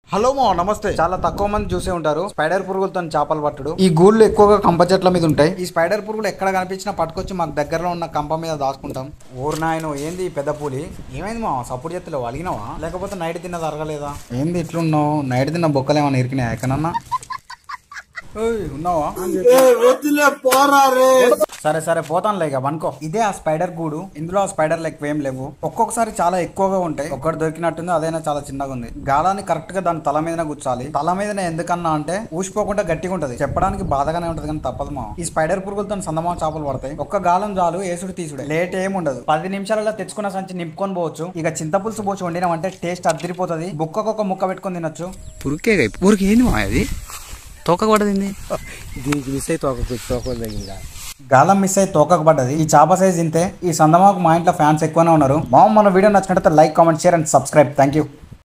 hello మా నమస్తే చాలా తక్కువ మంది చూసే ఉంటారు స్పైడర్ పురుగులతో చేపలు పట్టుడు ఈ గూళ్ళు ఎక్కువగా కంప చెట్ల మీద ఉంటాయి ఈ స్పైడర్ పురుగులు ఎక్కడ కనిపించినా పట్టుకొచ్చి మాకు దగ్గరలో ఉన్న కంప మీద దాచుకుంటాం ఊరు నాయన ఏంది ఈ పెద్ద పూలి ఏమైంది మా సప్పుడు చేతలేవు అలిగినావా లేకపోతే నైట్ తిన్నది అరగలేదా ఏంది ఇట్లున్నావు నైట్ తిన్న బొక్కలు ఏమైనా ఇరికినాయి ఎక్కడన్నా ఏయ్, ఉన్నావా సరే సరే పోతాను ఇక వనుకో ఇదే ఆ స్పైడర్ గూడు ఇందులో ఆ స్పైడర్లు ఎక్కువ ఏం లేవు ఒక్కొక్కసారి చాలా ఎక్కువగా ఉంటాయి ఒక్కటి దొరికినట్టుంది అదైనా చాలా చిన్నగా ఉంది గాలాన్ని కరెక్ట్ గా దాని తల మీదనే కూర్చాలి తల మీదనే ఎందుకన్నా అంటే ఊసిపోకుండా గట్టిగా ఉంటది చెప్పడానికి బాధగానే ఉంటది కానీ తప్పదు మా ఈ స్పైడర్ పురుగులతో సందమా చేపలు పడతాయి ఒక్క గాలం చాలు ఏసుడు తీసుడే లేట్ ఏం ఉండదు పది నిమిషాలలో తెచ్చుకున్న సంచి నింపుకొని పోవచ్చు ఇక చింతపులుసు పోసి వండినామంటే టేస్ట్ అద్దరిపోతుంది బుక్కకొక ముక్క పెట్టుకొని తినొచ్చు పురికే పురికి ఏంది మా అది తోక పడదింది దీనికి మిస్ అయితే ఒక తోక తగ్గిందా గాలం మిస్ అయి తోకకు పడ్డది ఈ చాప సైజ్ ఇంతే ఈ సందమాకు మా ఇంట్లో ఫ్యాన్స్ ఎక్కువనే ఉన్నారు మా మన వీడియో నచ్చినట్లయితే like comment share and subscribe thank you